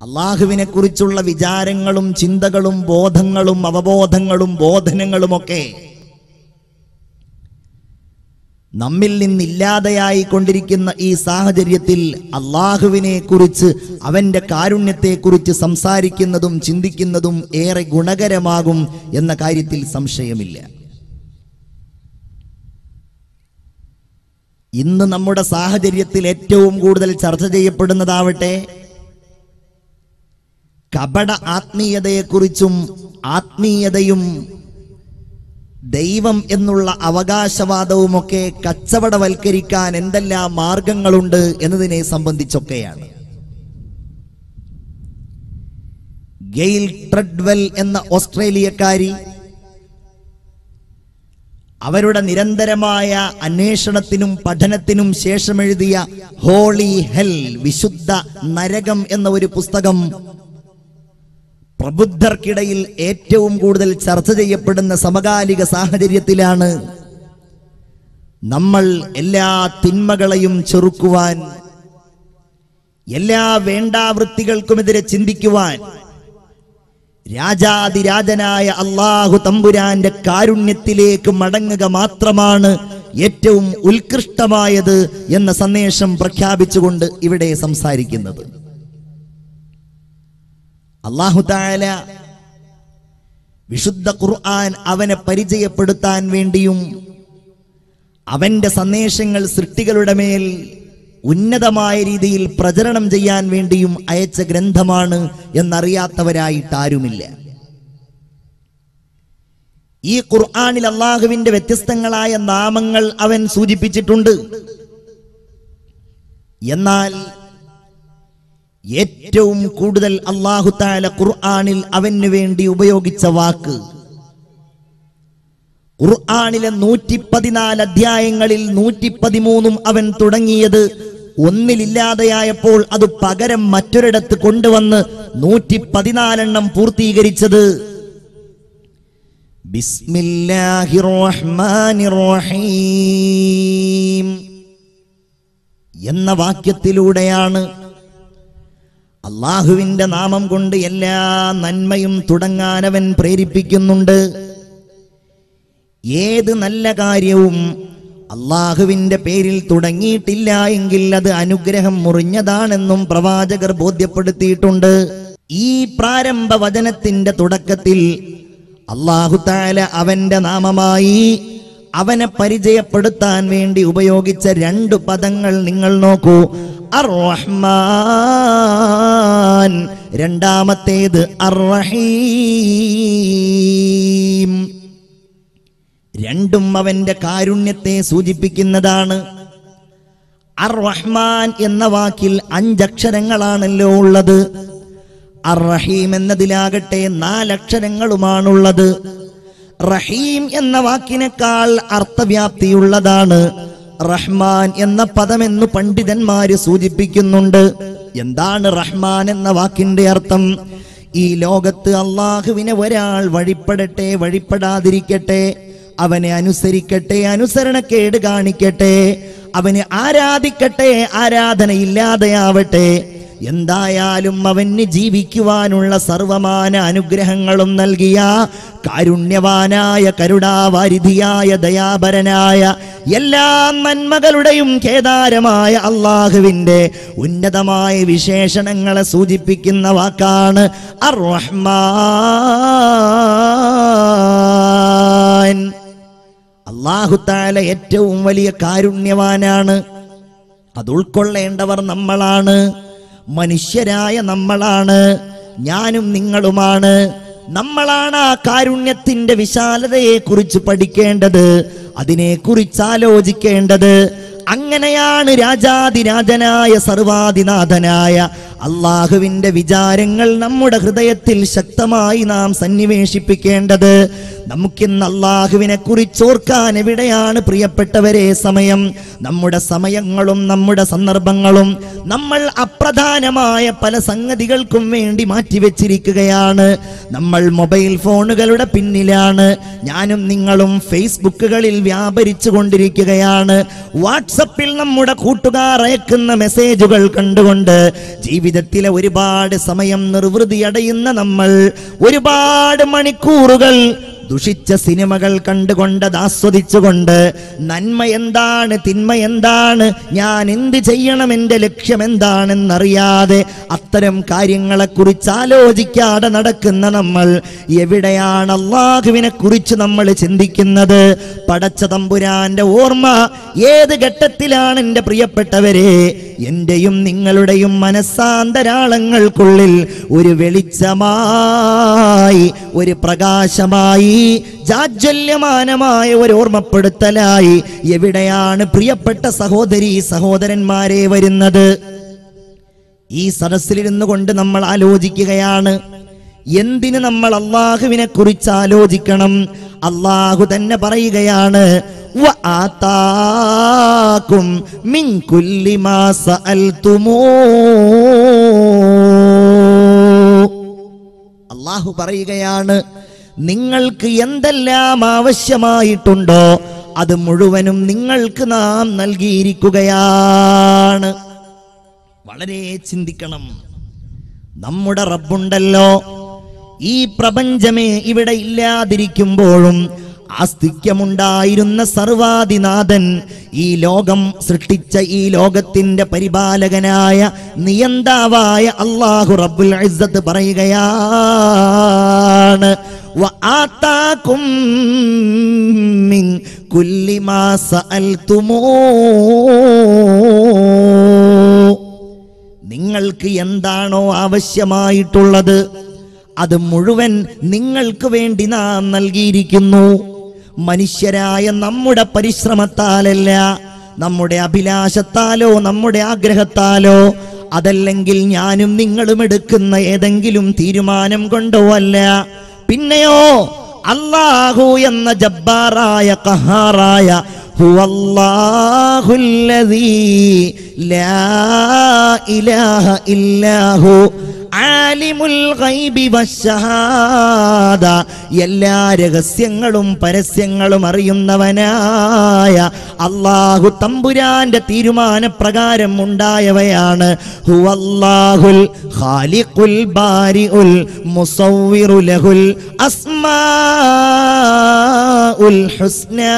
അള്ളാഹുവിനെ കുറിച്ചുള്ള വിചാരങ്ങളും ചിന്തകളും ബോധങ്ങളും അവബോധങ്ങളും ബോധനങ്ങളുമൊക്കെ നമ്മിൽ നിന്നില്ലാതെയായി കൊണ്ടിരിക്കുന്ന ഈ സാഹചര്യത്തിൽ അള്ളാഹുവിനെ കുറിച്ച് അവന്റെ കാരുണ്യത്തെക്കുറിച്ച് സംസാരിക്കുന്നതും ചിന്തിക്കുന്നതും ഏറെ ഗുണകരമാകും എന്ന കാര്യത്തിൽ സംശയമില്ല ഇന്ന് നമ്മുടെ സാഹചര്യത്തിൽ ഏറ്റവും കൂടുതൽ ചർച്ച ചെയ്യപ്പെടുന്നതാവട്ടെ കപട ആത്മീയതയെക്കുറിച്ചും ആത്മീയതയും ദൈവം എന്നുള്ള അവകാശവാദവുമൊക്കെ കച്ചവടവൽക്കരിക്കാൻ എന്തെല്ലാം മാർഗങ്ങളുണ്ട് എന്നതിനെ സംബന്ധിച്ചൊക്കെയാണ് ഗെയിൽ ട്രെഡ്വെൽ എന്ന ഓസ്ട്രേലിയക്കാരി അവരുടെ നിരന്തരമായ അന്വേഷണത്തിനും പഠനത്തിനും ശേഷം എഴുതിയ ഹോളി ഹെൽ വിശുദ്ധ നരകം എന്ന ഒരു പുസ്തകം പ്രബുദ്ധർക്കിടയിൽ ഏറ്റവും കൂടുതൽ ചർച്ച ചെയ്യപ്പെടുന്ന സമകാലിക സാഹചര്യത്തിലാണ് നമ്മൾ എല്ലാ തിന്മകളെയും ചെറുക്കുവാൻ എല്ലാ വേണ്ടാവൃത്തികൾക്കുമെതിരെ ചിന്തിക്കുവാൻ രാജാതിരാജനായ അള്ളാഹു തമ്പുരാന്റെ കാരുണ്യത്തിലേക്ക് മടങ്ങുക മാത്രമാണ് ഏറ്റവും ഉത്കൃഷ്ടമായത് എന്ന സന്ദേശം പ്രഖ്യാപിച്ചുകൊണ്ട് ഇവിടെ സംസാരിക്കുന്നത് അള്ളാഹു താല വിശുദ്ധ ഖുർആൻ അവനെ പരിചയപ്പെടുത്താൻ വേണ്ടിയും അവന്റെ സന്ദേശങ്ങൾ സൃഷ്ടികളുടെ മേൽ ഉന്നതമായ രീതിയിൽ പ്രചരണം ചെയ്യാൻ വേണ്ടിയും അയച്ച ഗ്രന്ഥമാണ് എന്നറിയാത്തവരായിട്ടാരുമില്ല ഈ ഖുർആനിൽ അള്ളാഹുവിന്റെ വ്യത്യസ്തങ്ങളായ നാമങ്ങൾ അവൻ സൂചിപ്പിച്ചിട്ടുണ്ട് എന്നാൽ ഏറ്റവും കൂടുതൽ അള്ളാഹു താല ഖുർആനിൽ അവന് വേണ്ടി ഉപയോഗിച്ച വാക്ക് ഖുർആനിലെ നൂറ്റി പതിനാല് അധ്യായങ്ങളിൽ നൂറ്റി പതിമൂന്നും അവൻ തുടങ്ങിയത് ഒന്നിലില്ലാതെയായപ്പോൾ അത് പകരം മറ്റൊരിടത്ത് കൊണ്ടുവന്ന് നൂറ്റി പതിനാലെണ്ണം പൂർത്തീകരിച്ചത് ബിസ്മില്ലാഹിർ റഹ്മാനിർ റഹീം എന്ന വാക്യത്തിലൂടെയാണ് അള്ളാഹുവിന്റെ നാമം കൊണ്ട് എല്ലാ നന്മയും തുടങ്ങാനവൻ പ്രേരിപ്പിക്കുന്നുണ്ട് ഏത് നല്ല കാര്യവും അള്ളാഹുവിന്റെ പേരിൽ തുടങ്ങിയിട്ടില്ല എങ്കിൽ അത് അനുഗ്രഹം മുറിഞ്ഞതാണെന്നും പ്രവാചകർ ബോധ്യപ്പെടുത്തിയിട്ടുണ്ട് ഈ പ്രാരംഭ വചനത്തിന്റെ തുടക്കത്തിൽ അള്ളാഹു താല അവന്റെ നാമമായി അവനെ പരിചയപ്പെടുത്താൻ വേണ്ടി ഉപയോഗിച്ച രണ്ട് പദങ്ങൾ നിങ്ങൾ നോക്കൂ അർ റഹ്മാൻ രണ്ടാമത്തേത് അർ റഹീം രണ്ടും അവന്റെ കാരുണ്യത്തെ സൂചിപ്പിക്കുന്നതാണ് അർ റഹ്മാൻ എന്ന വാക്കിൽ അഞ്ചക്ഷരങ്ങളാണല്ലോ ഉള്ളത് അർ റഹീം എന്നതിലാകട്ടെ നാലക്ഷരങ്ങളുമാണുള്ളത് റഹീം എന്ന വാക്കിനേക്കാൾ അർത്ഥവ്യാപ്തിയുള്ളതാണ് റഹ്മാൻ എന്ന പദമെന്ന് പണ്ഡിതന്മാര് സൂചിപ്പിക്കുന്നുണ്ട് എന്താണ് റഹ്മാൻ എന്ന വാക്കിന്റെ അർത്ഥം ഈ ലോകത്ത് അള്ളാഹുവിനെ ഒരാൾ വഴിപ്പെടട്ടെ വഴിപ്പെടാതിരിക്കട്ടെ അവനെ അനുസരിക്കട്ടെ അനുസരണക്കേട് കാണിക്കട്ടെ അവന് ആരാധിക്കട്ടെ ആരാധനയില്ലാതെയാവട്ടെ എന്തായാലും അവന് ജീവിക്കുവാനുള്ള സർവമാന അനുഗ്രഹങ്ങളും നൽകിയ കാരുണ്യവാനായ കരുണാവാരിധിയായ ദയാപരനായ എല്ലാ നന്മകളുടെയും കേദാരമായ അള്ളാഹുവിന്റെ ഉന്നതമായ വിശേഷണങ്ങളെ സൂചിപ്പിക്കുന്ന വാക്കാണ് അർ റഹ്മാൻ അള്ളാഹുത്താല ഏറ്റവും വലിയ കാരുണ്യവാനാണ് അത് ഉൾക്കൊള്ളേണ്ടവർ നമ്മളാണ് മനുഷ്യരായ നമ്മളാണ് ഞാനും നിങ്ങളുമാണ് നമ്മളാണ് ആ കാരുണ്യത്തിന്റെ വിശാലതയെ കുറിച്ച് പഠിക്കേണ്ടത് അതിനെക്കുറിച്ച് ആലോചിക്കേണ്ടത് അങ്ങനെയാണ് രാജാതിരാജനായ സർവാധിനാഥനായ അള്ളാഹുവിന്റെ വിചാരങ്ങൾ നമ്മുടെ ഹൃദയത്തിൽ ശക്തമായി നാം സന്നിവേശിപ്പിക്കേണ്ടത് നമുക്കിന്ന് അള്ളാഹുവിനെ കുറിച്ചോർക്കാൻ എവിടെയാണ് പ്രിയപ്പെട്ടവരെ സമയം നമ്മുടെ സമയങ്ങളും നമ്മുടെ സന്ദർഭങ്ങളും നമ്മൾ അപ്രധാനമായ പല സംഗതികൾക്കും വേണ്ടി മാറ്റിവെച്ചിരിക്കുകയാണ് നമ്മൾ മൊബൈൽ ഫോണുകളുടെ പിന്നിലാണ് ഞാനും നിങ്ങളും ഫേസ്ബുക്കുകളിൽ വ്യാപരിച്ചു കൊണ്ടിരിക്കുകയാണ് വാട്സപ്പിൽ നമ്മുടെ കൂട്ടുകാർ അയക്കുന്ന മെസ്സേജുകൾ കണ്ടുകൊണ്ട് ജീവിത ജീവിതത്തിലെ ഒരുപാട് സമയം നിർവൃതിയടയുന്ന നമ്മൾ ഒരുപാട് മണിക്കൂറുകൾ ദുഷിച്ച സിനിമകൾ കണ്ടുകൊണ്ടത് ആസ്വദിച്ചുകൊണ്ട് നന്മ എന്താണ് തിന്മ എന്താണ് ഞാൻ എന്ത് ചെയ്യണം എൻ്റെ ലക്ഷ്യം എന്താണെന്നറിയാതെ അത്തരം കാര്യങ്ങളെക്കുറിച്ച് ആലോചിക്കാതെ നടക്കുന്ന നമ്മൾ എവിടെയാണ് അള്ളാഹുവിനെ കുറിച്ച് നമ്മൾ ചിന്തിക്കുന്നത് പടച്ച തമ്പുരാന്റെ ഓർമ്മ ഏത് ഘട്ടത്തിലാണ് എൻ്റെ പ്രിയപ്പെട്ടവരെ എന്റെയും നിങ്ങളുടെയും മനസ്സാന്തരാളങ്ങൾക്കുള്ളിൽ ഒരു വെളിച്ചമായി ഒരു പ്രകാശമായി ജാജ്വല്യമാനമായ ഒരു ഓർമ്മപ്പെടുത്തലായി എവിടെയാണ് പ്രിയപ്പെട്ട സഹോദരി സഹോദരന്മാരെ വരുന്നത് ഈ സദസ്സിലിരുന്നു കൊണ്ട് നമ്മൾ ആലോചിക്കുകയാണ് എന്തിന് നമ്മൾ അള്ളാഹുവിനെ കുറിച്ച് ആലോചിക്കണം അള്ളാഹു തന്നെ പറയുകയാണ് وآتاكم من كل ما سألتموه അള്ളാഹു പറയുകയാണ് നിങ്ങൾക്ക് എന്തെല്ലാം ആവശ്യമായിട്ടുണ്ടോ അത് മുഴുവനും നിങ്ങൾക്ക് നാം നൽകിയിരിക്കുകയാണ് വളരെ ചിന്തിക്കണം നമ്മുടെ റബ്ബുണ്ടല്ലോ ഈ പ്രപഞ്ചമേ ഇവിടെ ഇല്ലാതിരിക്കുമ്പോഴും ആസ്തിക്യമുണ്ടായിരുന്ന സർവാദിനാഥൻ ഈ ലോകം സൃഷ്ടിച്ച ഈ ലോകത്തിന്റെ പരിപാലകനായ നിയന്താവായ അള്ളാഹു റബ്ബുൽ ഇസ്സത്ത് പറയുകയാണ് وآتاكم من كل ما سألتموه നിങ്ങൾക്ക് എന്താണോ ആവശ്യമായിട്ടുള്ളത് അത് മുഴുവൻ നിങ്ങൾക്ക് വേണ്ടി നാം നൽകിയിരിക്കുന്നു മനുഷ്യരായ നമ്മുടെ പരിശ്രമത്താലല്ല നമ്മുടെ അഭിലാഷത്താലോ നമ്മുടെ ആഗ്രഹത്താലോ അതല്ലെങ്കിൽ ഞാനും നിങ്ങളും എടുക്കുന്ന ഏതെങ്കിലും തീരുമാനം കൊണ്ടോ അല്ല പിന്നെയോ അള്ളാഹു എന്ന ജബ്ബാറായ കഹാറായ ഹുവല്ലാഹുല്ലദീ ലാ ഇലാഹ ഇല്ലാഹു ആലിമുൽ ഗൈബി വശഹാദ എല്ലാ രഹസ്യങ്ങളും പരസ്യങ്ങളും അറിയുന്നവനായ അള്ളാഹു തമ്പുരാന്റെ തീരുമാനപ്രകാരം ഉണ്ടായവയാണ് ഹുവല്ലാഹുൽ ഖാലിഖുൽ ബാരിഉൽ മുസവ്വിറു ലഹുൽ അസ്മാഉൽ ഹുസ്നാ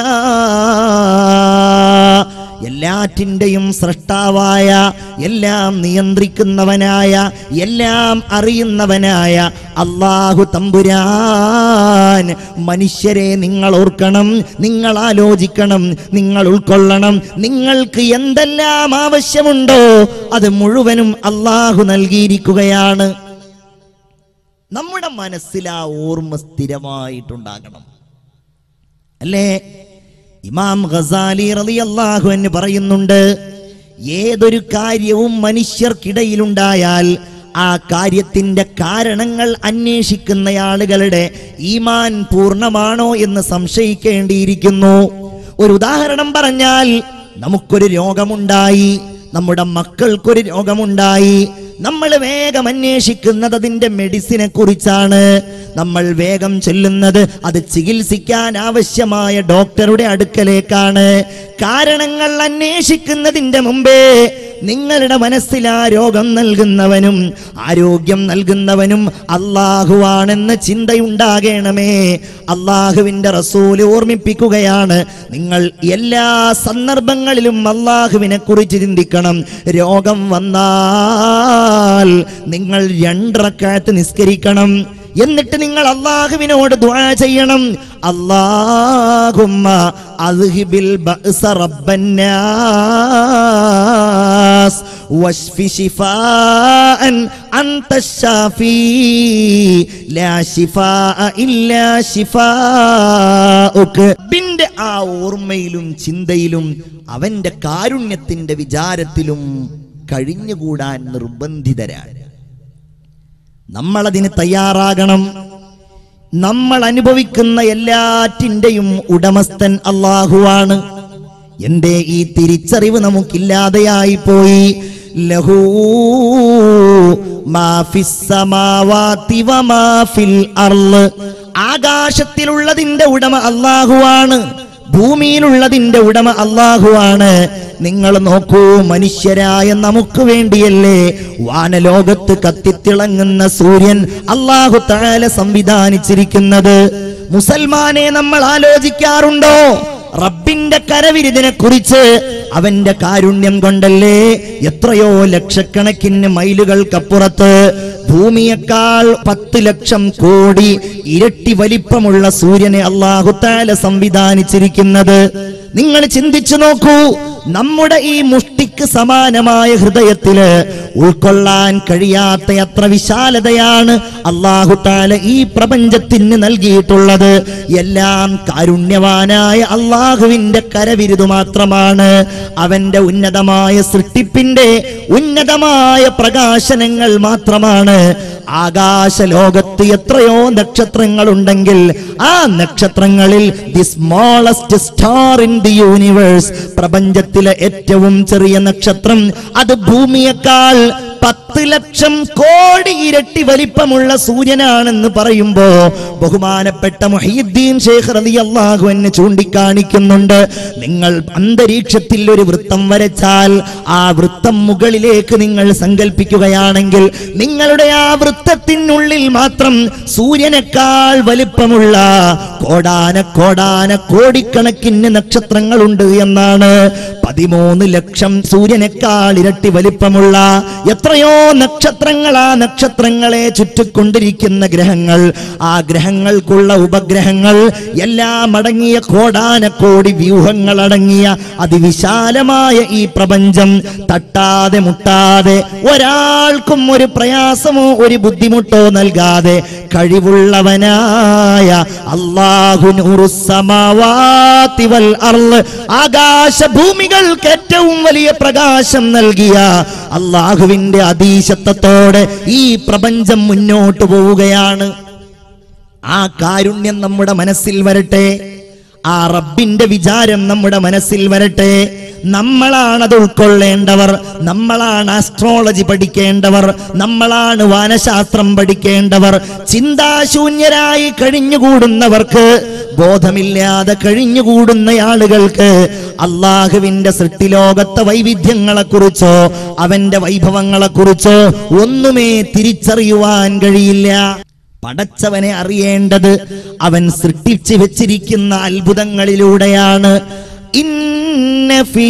എല്ലാറ്റിൻ്റെയും സൃഷ്ടാവായ എല്ലാം നിയന്ത്രിക്കുന്നവനായ എല്ലാം അറിയുന്നവനായ അള്ളാഹു തമ്പുരാൻ മനുഷ്യരെ നിങ്ങൾ ഓർക്കണം നിങ്ങൾ ആലോചിക്കണം നിങ്ങൾ ഉൾക്കൊള്ളണം നിങ്ങൾക്ക് എന്തെല്ലാം ആവശ്യമുണ്ടോ അത് മുഴുവനും അള്ളാഹു നൽകിയിരിക്കുകയാണ് നമ്മുടെ മനസ്സിൽ ആ ഓർമ്മ സ്ഥിരമായിട്ടുണ്ടാകണം അല്ലേ ഇമാം ഖസാലി റളിയല്ലാഹു എന്ന് പറയുന്നുണ്ട് ഏതൊരു കാര്യവും മനുഷ്യർക്കിടയിലുണ്ടായാൽ ആ കാര്യത്തിന്റെ കാരണങ്ങൾ അന്വേഷിക്കുന്ന ആളുകളുടെ ഈമാൻ പൂർണ്ണമാണോ എന്ന് സംശയിക്കേണ്ടിയിരിക്കുന്നു ഒരു ഉദാഹരണം പറഞ്ഞാൽ നമുക്കൊരു രോഗമുണ്ടായി നമ്മുടെ മക്കൾക്കൊരു രോഗമുണ്ടായി നമ്മൾ വേഗം അന്വേഷിക്കുന്നത് അതിന്റെ മെഡിസിനെ കുറിച്ചാണ് നമ്മൾ വേഗം ചെല്ലുന്നത് അത് ചികിത്സിക്കാൻ ആവശ്യമായ ഡോക്ടറുടെ അടുക്കലേക്കാണ് കാരണങ്ങൾ അന്വേഷിക്കുന്നതിന്റെ മുമ്പേ നിങ്ങളുടെ മനസ്സിൽ ആ രോഗം നൽകുന്നവനും ആരോഗ്യം നൽകുന്നവനും അള്ളാഹുവാണെന്ന ചിന്തയുണ്ടാകണമേ അള്ളാഹുവിന്റെ റസൂല് ഓർമ്മിപ്പിക്കുകയാണ് നിങ്ങൾ എല്ലാ സന്ദർഭങ്ങളിലും അള്ളാഹുവിനെ കുറിച്ച് ചിന്തിക്കണം രോഗം വന്നാൽ നിങ്ങൾ രണ്ടറക്കാലത്ത് നിസ്കരിക്കണം എന്നിട്ട് നിങ്ങൾ അള്ളാഹുവിനോട് ദുആ ചെയ്യണം അള്ളാഹുമ്മ അദ്ഹിബിൽ ബഅസ റബ്ബന്നാസ് വശ്ഫി ശിഫാഅൻ അൻത ശാഫി ലാ ശിഫാഅ ഇല്ലാ ശിഫാഉക ബിന്റെ ആ ഓർമ്മയിലും ചിന്തയിലും അവന്റെ കാരുണ്യത്തിന്റെ വിചാരത്തിലും കഴിഞ്ഞുകൂടാൻ നിർബന്ധിതരാണ് നമ്മളതിന് തയ്യാറാകണം നമ്മൾ അനുഭവിക്കുന്ന എല്ലാറ്റിൻ്റെയും ഉടമസ്ഥൻ അള്ളാഹുവാണ് എന്റെ ഈ തിരിച്ചറിവ് നമുക്കില്ലാതെയായി പോയി ലഹൂ മാ ഫിസ് സമാവാതി വമാ ഫിൽ അർള് ആകാശത്തിലുള്ളതിന്റെ ഉടമ അള്ളാഹുവാണ് ഭൂമിയിലുള്ളതിന്റെ ഉടമ അള്ളാഹുവാണ് നിങ്ങൾ നോക്കൂ മനുഷ്യരായ നമുക്ക് വേണ്ടിയല്ലേ വാനലോകത്ത് കത്തിത്തിളങ്ങുന്ന സൂര്യൻ അള്ളാഹു താല സംവിധാനിച്ചിരിക്കുന്നത് മുസൽമാനെ നമ്മൾ ആലോചിക്കാറുണ്ടോ റബ്ബിന്റെ കരവിരുതിനെ കുറിച്ച് അവന്റെ കാരുണ്യം കൊണ്ടല്ലേ എത്രയോ ലക്ഷക്കണക്കിന് മൈലുകൾക്കപ്പുറത്ത് ഭൂമിയേക്കാൾ പത്ത് ലക്ഷം കോടി ഇരട്ടി വലിപ്പമുള്ള സൂര്യനെ അള്ളാഹുത്താല സംവിധാനിച്ചിരിക്കുന്നത് നിങ്ങൾ ചിന്തിച്ചു നോക്കൂ നമ്മുടെ ഈ മുഷ്ടിക്ക് സമാനമായ ഹൃദയത്തില് ഉൾക്കൊള്ളാൻ കഴിയാത്ത അത്ര വിശാലതയാണ് അള്ളാഹുത്താല ഈ പ്രപഞ്ചത്തിന് നൽകിയിട്ടുള്ളത് എല്ലാം കാരുണ്യവാനായ അള്ളാഹുവിന്റെ കരവിരുതു മാത്രമാണ് അവന്റെ ഉന്നതമായ സൃഷ്ടിപ്പിന്റെ ഉന്നതമായ പ്രകാശനങ്ങൾ മാത്രമാണ് ആകാശ ലോകത്ത് എത്രയോ നക്ഷത്രങ്ങൾ ഉണ്ടെങ്കിൽ ആ നക്ഷത്രങ്ങളിൽ the smallest star in the universe പ്രപഞ്ചത്തിലെ ഏറ്റവും ചെറിയ നക്ഷത്രം അത് ഭൂമിയേക്കാൾ പത്ത് ലക്ഷം കോടി ഇരട്ടി വലിപ്പമുള്ള സൂര്യനാണെന്ന് പറയുമ്പോ ബഹുമാനപ്പെട്ട മുഹീദ്ദീൻ ഷേഖ് റളിയല്ലാഹു അൻഹു ചൂണ്ടിക്കാണിക്കുന്നുണ്ട് നിങ്ങൾ അന്തരീക്ഷത്തിൽ ഒരു വൃത്തം വരച്ചാൽ ആ വൃത്തം മുകളിലേക്ക് നിങ്ങൾ സങ്കല്പിക്കുകയാണെങ്കിൽ നിങ്ങളുടെ ആ വൃത്തത്തിനുള്ളിൽ മാത്രം സൂര്യനേക്കാൾ വലിപ്പമുള്ള കോടാന കോടാന കോടിക്കണക്കിന് നക്ഷത്രങ്ങളുണ്ട് എന്നാണ് പതിമൂന്ന് ലക്ഷം സൂര്യനേക്കാൾ ഇരട്ടി വലിപ്പമുള്ള എത്രയോ നക്ഷത്രങ്ങൾ ആ നക്ഷത്രങ്ങളെ ചുറ്റിക്കൊണ്ടിരിക്കുന്ന ഗ്രഹങ്ങൾ ആ ഗ്രഹങ്ങൾക്കുള്ള ഉപഗ്രഹങ്ങൾ എല്ലാം അടങ്ങിയ കോടാന കോടി വ്യൂഹങ്ങൾ അടങ്ങിയ അതിവിശാലമായ ഈ പ്രപഞ്ചം തട്ടാതെ മുട്ടാതെ ഒരാൾക്കും ഒരു പ്രയാസമോ ഒരു ബുദ്ധിമുട്ടോ നൽകാതെ കഴിവുള്ളവനായ അള്ളാഹു നൂറുസമാവാതി വൽ അർള് ആകാശ ഭൂമികൾക്ക് ഏറ്റവും വലിയ പ്രകാശം നൽകിയ അള്ളാഹുവിന്റെ അതീശത്വത്തോടെ ഈ പ്രപഞ്ചം മുന്നോട്ട് പോവുകയാണ് ആ കാരുണ്യം നമ്മുടെ മനസ്സിൽ വരട്ടെ ആ റബ്ബിന്റെ വിചാരം നമ്മുടെ മനസ്സിൽ വരട്ടെ നമ്മളാണ് അത് ഉൾക്കൊള്ളേണ്ടവർ നമ്മളാണ് ആസ്ട്രോളജി പഠിക്കേണ്ടവർ നമ്മളാണ് വാനശാസ്ത്രം പഠിക്കേണ്ടവർ ചിന്താശൂന്യരായി കഴിഞ്ഞുകൂടുന്നവർക്ക് ബോധമില്ലാതെ കഴിഞ്ഞുകൂടുന്ന ആളുകൾക്ക് അള്ളാഹുവിന്റെ സൃഷ്ടിലോകത്തെ വൈവിധ്യങ്ങളെ കുറിച്ചോ അവന്റെ വൈഭവങ്ങളെ കുറിച്ചോ ഒന്നുമേ തിരിച്ചറിയുവാൻ കഴിയില്ല പടച്ചവനെ അറിയേണ്ടത് അവൻ സൃഷ്ടിച്ചു വെച്ചിരിക്കുന്ന അത്ഭുതങ്ങളിലൂടെയാണ് ഇന്ന ഫീ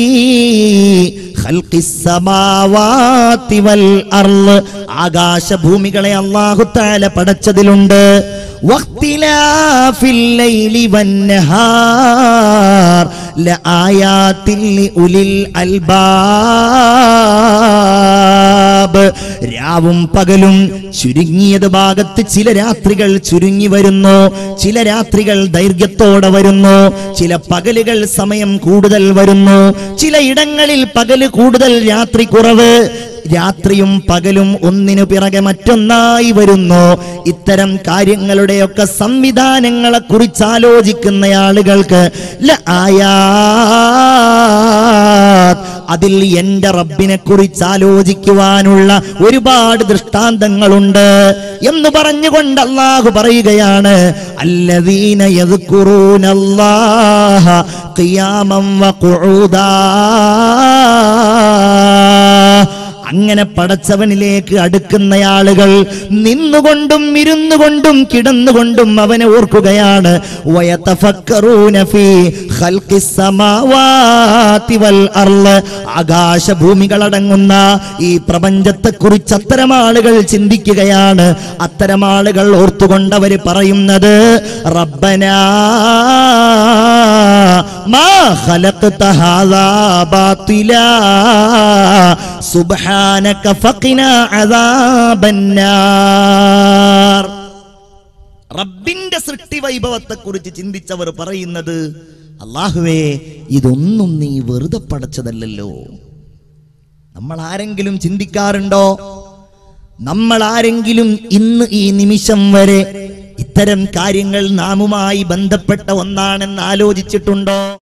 ഖൽഖിസ് സമാവാതി വൽ അർള് ആകാശഭൂമികളെ അല്ലാഹു തആല പടച്ചതിലുണ്ട് വഖ്തിലാഫിൽ ലൈലി വന്നഹാർ ലആയാതിൽ ലിഉലിൽ അൽബാബ് രാവും പകലും ചുരുങ്ങിയത് ഭാഗത്ത് ചില രാത്രികൾ ചുരുങ്ങി വരുന്നു ചില രാത്രികൾ ദൈർഘ്യത്തോടെ വരുന്നു ചില പകലുകൾ സമയം കൂടുതൽ വരുന്നു ചില ഇടങ്ങളിൽ പകല് കൂടുതൽ രാത്രി കുറവ് രാത്രിയും പകലും ഒന്നിനു പിറകെ മറ്റൊന്നായി വരുന്നു ഇത്തരം കാര്യങ്ങളുടെയൊക്കെ സംവിധാനങ്ങളെ കുറിച്ച് ആലോചിക്കുന്ന ആളുകൾക്ക് ല ആയാത്ത് അതിൽ എന്റെ റബ്ബിനെ കുറിച്ച് ആലോചിക്കുവാനുള്ള ഒരുപാട് ദൃഷ്ടാന്തങ്ങളുണ്ട് എന്ന് പറഞ്ഞുകൊണ്ട് അള്ളാഹു പറയുകയാണ് അല്ലദീന യദ്കുറൂനല്ലാഹ ഖിയാമം വഖുഊദാ അങ്ങനെ പടച്ചവനിലേക്ക് അടുക്കുന്ന ആളുകൾ നിന്നുകൊണ്ടും ഇരുന്നുകൊണ്ടും കിടന്നുകൊണ്ടും അവനെ ഓർക്കുകയാണ് വയതഫക്കറൂന ഫീ ഖൽഖിസ് സമാവാതി വൽ അർള് ആകാശഭൂമികളടങ്ങുന്ന ഈ പ്രപഞ്ചത്തെ കുറിച്ച് അത്തരം ആളുകൾ ചിന്തിക്കുകയാണ് അത്തരം ആളുകൾ ഓർത്തുകൊണ്ടവര് പറയുന്നത് റബ്ബനാ മാ ഖലഖ്ത ഹാദാ ബാത്തിലാ സുബ്ഹാനക ഫഖിനാ അദാബന്നാർ റബ്ബിന്റെ സൃഷ്ടി വൈഭവത്തെ കുറിച്ച് ചിന്തിച്ചവർ പറയുന്നത് അള്ളാഹുവേ ഇതൊന്നും നീ വെറുതെ പടച്ചതല്ലല്ലോ നമ്മൾ ആരെങ്കിലും ചിന്തിക്കാറുണ്ടോ നമ്മൾ ആരെങ്കിലും ഇന്ന് ഈ നിമിഷം വരെ ഇത്തരം കാര്യങ്ങൾ നാമുമായി ബന്ധപ്പെട്ട ഒന്നാണെന്ന് ആലോചിച്ചിട്ടുണ്ടോ